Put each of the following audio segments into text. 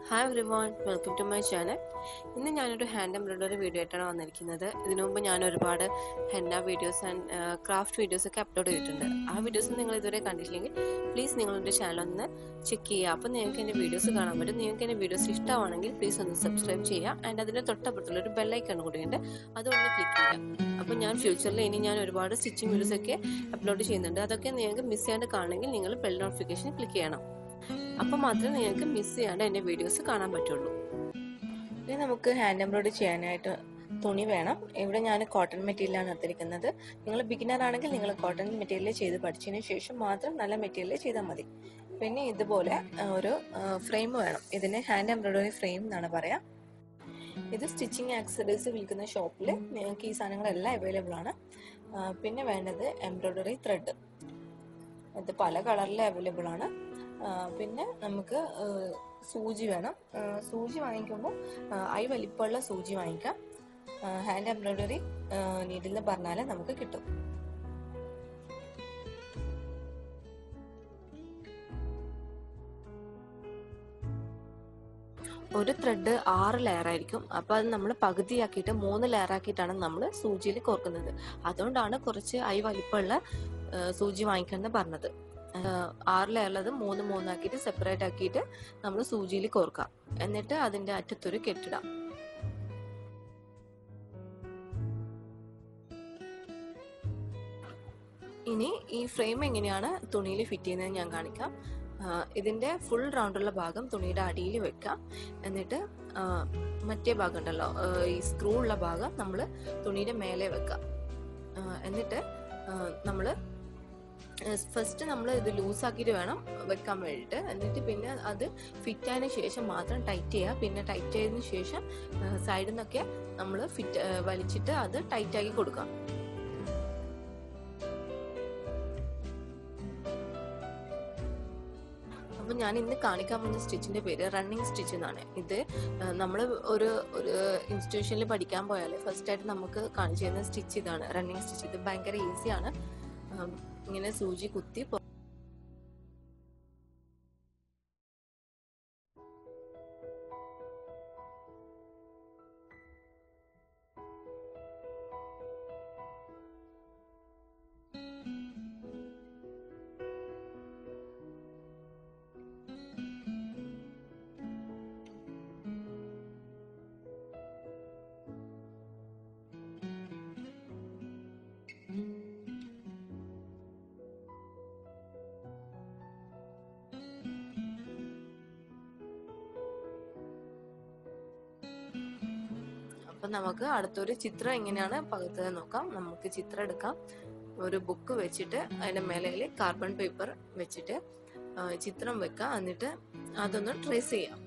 hi everyone welcome to my channel ഇന്ന് ഞാനൊരു hand embroidery video ആയിട്ടാണ് വന്നിരിക്കുന്നത് ഇതിനു മുമ്പ് ഞാൻ ഒരുപാട് henna videos and craft videos ഒക്കെ അപ്ലോഡ് ചെയ്തിട്ടുണ്ട് ആ വീഡിയോസ് നിങ്ങൾ ഇതുവരെ കണ്ടിട്ടില്ലെങ്കിൽ പ്ലീസ് നിങ്ങൾ എൻ്റെ ചാനൽ ഒന്ന് ചെക്ക് ചെയ്യുക അപ്പോൾ നിങ്ങൾക്ക് എൻ്റെ വീഡിയോസ് കാണാൻ പറ്റും നിങ്ങൾക്ക് എൻ്റെ വീഡിയോസ് ഇഷ്ടമാണെങ്കിൽ പ്ലീസ് ഒന്ന് സബ്സ്ക്രൈബ് ചെയ്യുക ആൻഡ് അതിൻ്റെ തൊട്ടപ്പുറത്തുള്ള ഒരു ബെല്ലൈക്കൺ കൂടിയുണ്ട് അതൊന്ന് ക്ലിക്ക് ചെയ്യുക അപ്പോൾ ഞാൻ ഫ്യൂച്ചറിൽ ഇനി ഞാൻ ഒരുപാട് സ്റ്റിച്ചിങ് വീഡിയോസ് ഒക്കെ അപ്ലോഡ് ചെയ്യുന്നുണ്ട് അതൊക്കെ നിങ്ങൾക്ക് മിസ് ചെയ്യാണ്ട് കാണണമെങ്കിൽ നിങ്ങൾ ബെൽ നോട്ടിഫിക്കേഷൻ ക്ലിക്ക് ചെയ്യണം അപ്പോൾ മാത്രമേ നിങ്ങൾക്ക് മിസ് ചെയ്യാണ്ട് എൻ്റെ വീഡിയോസ് കാണാൻ പറ്റുള്ളൂ ഇനി നമുക്ക് ഹാൻഡ് എംബ്രോയിഡറി ചെയ്യാനായിട്ട് തുണി വേണം ഇവിടെ ഞാൻ കോട്ടൺ മെറ്റീരിയലാണ് എടുത്തിരിക്കുന്നത് നിങ്ങൾ ബിഗിനർ ആണെങ്കിൽ നിങ്ങൾ കോട്ടൺ മെറ്റീരിയൽ ചെയ്ത് പഠിച്ചതിന് ശേഷം മാത്രം നല്ല മെറ്റീരിയൽ ചെയ്താൽ മതി പിന്നെ ഇതുപോലെ ഒരു ഫ്രെയിം വേണം ഇതിന് ഹാൻഡ് എംബ്രോയിഡറി ഫ്രെയിം എന്നാണ് പറയാം ഇത് സ്റ്റിച്ചിങ് ആക്സസറീസ് വിൽക്കുന്ന ഷോപ്പിൽ നിങ്ങൾക്ക് ഈ സാധനങ്ങളെല്ലാം അവൈലബിൾ ആണ് പിന്നെ വേണ്ടത് എംബ്രോയിഡറി ത്രെഡ് ഇത് പല കളറിൽ അവൈലബിൾ ആണ് പിന്നെ നമുക്ക് സൂചി വേണം സൂചി വാങ്ങിക്കുമ്പോൾ ഐ വലിപ്പമുള്ള സൂചി വാങ്ങിക്കാം ഹാൻഡ് എംബ്രോയിഡറി നീഡിൽ പറഞ്ഞാൽ നമുക്ക് കിട്ടും ഒരു ത്രെഡ് ആറ് ലെയർ ആയിരിക്കും അപ്പൊ അത് നമ്മൾ പകുതിയാക്കിയിട്ട് മൂന്ന് ലെയർ ആക്കിയിട്ടാണ് നമ്മൾ സൂചിയിൽ കോർക്കുന്നത് അതുകൊണ്ടാണ് കുറച്ച് ഐ വലിപ്പമുള്ള സൂചി വാങ്ങിക്കണം പറഞ്ഞത് ആറ് ലെയറുള്ളത് മൂന്ന് മൂന്നാക്കിയിട്ട് സെപ്പറേറ്റ് ആക്കിയിട്ട് നമ്മൾ സൂചിയിൽ കോർക്കാം എന്നിട്ട് അതിന്റെ അറ്റത്തൊരു കെട്ടിടാം ഇനി ഈ ഫ്രെയിം എങ്ങനെയാണ് തുണിയിൽ ഫിറ്റ് ചെയ്യുന്നത് ഞാൻ കാണിക്കാം ഇതിന്റെ ഫുൾ റൗണ്ടുള്ള ഭാഗം തുണിയുടെ അടിയിൽ വെക്കാം എന്നിട്ട് മറ്റേ ഭാഗം ഉണ്ടല്ലോ ഈ സ്ക്രൂ ഉള്ള ഭാഗം നമ്മൾ തുണിയുടെ മേലെ വെക്കാം എന്നിട്ട് നമ്മൾ ഫസ്റ്റ് നമ്മൾ ഇത് ലൂസ് ആക്കിയിട്ട് വേണം വെക്കാൻ വേണ്ടിയിട്ട് എന്നിട്ട് പിന്നെ അത് ഫിറ്റ് ആയതിനു ശേഷം മാത്രം ടൈറ്റ് ചെയ്യുക പിന്നെ ടൈറ്റ് ചെയ്തതിനു ശേഷം സൈഡിൽ നിന്നൊക്കെ നമ്മൾ ഫിറ്റ് വലിച്ചിട്ട് അത് ടൈറ്റ് ആക്കി കൊടുക്കാം അപ്പൊ ഞാൻ ഇന്ന് കാണിക്കാൻ പോകുന്ന സ്റ്റിച്ചിന്റെ പേര് റണ്ണിങ് സ്റ്റിച്ച് എന്നാണ് ഇത് നമ്മൾ ഒരു ഒരു ഇൻസ്റ്റിറ്റ്യൂഷനിൽ പഠിക്കാൻ പോയാൽ ഫസ്റ്റ് ആയിട്ട് നമുക്ക് കാണിച്ചു തരുന്ന സ്റ്റിച്ച് ഇതാണ് റണ്ണിങ് സ്റ്റിച്ച് ഇത് ഭയങ്കര ഈസിയാണ് ഇങ്ങനെ സൂചി കുത്തി അപ്പൊ നമുക്ക് അടുത്തൊരു ചിത്രം എങ്ങനെയാണ് പകർത്തുന്നത് നോക്കാം നമുക്ക് ചിത്രം എടുക്കാം ഒരു ബുക്ക് വെച്ചിട്ട് അതിന്റെ മേലയിൽ കാർബൺ പേപ്പർ വെച്ചിട്ട് ചിത്രം വെക്കാം എന്നിട്ട് അതൊന്ന് ട്രേസ് ചെയ്യാം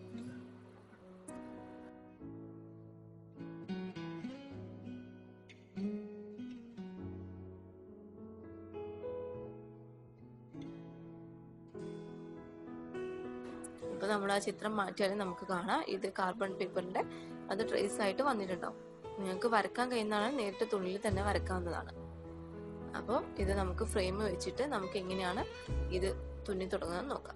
ഇപ്പൊ നമ്മൾ ആ ചിത്രം മാറ്റിയാലും നമുക്ക് കാണാം ഇത് കാർബൺ പേപ്പറിന്റെ അത് ട്രേസ് ആയിട്ട് വന്നിട്ടുണ്ടാവും നിങ്ങൾക്ക് വരക്കാൻ കഴിയുന്നതാണ് നേരിട്ട് തുണിയിൽ തന്നെ വരക്കാവുന്നതാണ് അപ്പോൾ ഇത് നമുക്ക് ഫ്രെയിം വെച്ചിട്ട് നമുക്ക് എങ്ങനെയാണ് ഇത് തുന്നി തുടങ്ങുന്നത് നോക്കാം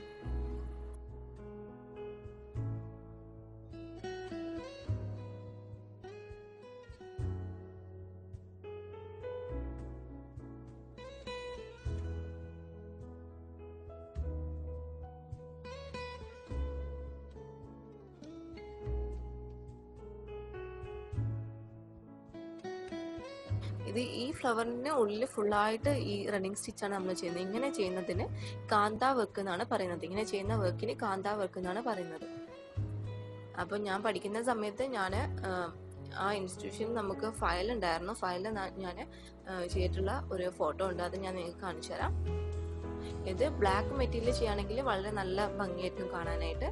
ഇത് ഈ ഫ്ലവറിന്റെ ഉള്ളിൽ ഫുള്ളായിട്ട് ഈ റണ്ണിങ് സ്റ്റിച്ചാണ് നമ്മൾ ചെയ്യുന്നത് ഇങ്ങനെ ചെയ്യുന്നതിന് കാന്താ വർക്ക് എന്നാണ് പറയുന്നത് ഇങ്ങനെ ചെയ്യുന്ന വർക്കിന് കാന്താ വർക്ക് എന്നാണ് പറയുന്നത് അപ്പൊ ഞാൻ പഠിക്കുന്ന സമയത്ത് ഞാൻ ആ ഇൻസ്റ്റിറ്റ്യൂഷനിൽ നമുക്ക് ഫയൽ ഉണ്ടായിരുന്നു ഫയൽ ഞാൻ ചെയ്തിട്ടുള്ള ഒരു ഫോട്ടോ ഉണ്ട് അത് ഞാൻ നിങ്ങൾക്ക് കാണിച്ചു തരാം ഇത് ബ്ലാക്ക് മെറ്റീരിയൽ ചെയ്യുകയാണെങ്കിൽ വളരെ നല്ല ഭംഗിയായിരിക്കും കാണാനായിട്ട്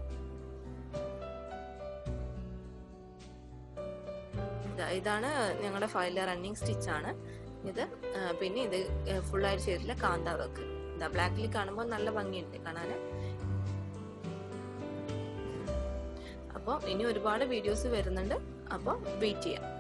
ഇതാണ് ഞങ്ങളുടെ ഫയലിലെ റണ്ണിങ് സ്റ്റിച്ച് ആണ് ഇത് പിന്നെ ഇത് ഫുൾ ആയിട്ട് ചെയ്തിട്ടുള്ള കാന്താ വർക്ക് ഇതാ ബ്ലാക്കിൽ കാണുമ്പോൾ നല്ല ഭംഗിയുണ്ട് കാണാൻ അപ്പോൾ ഇനി ഒരുപാട് വീഡിയോസ് വരുന്നുണ്ട് അപ്പോൾ വെയിറ്റ് ചെയ്യാം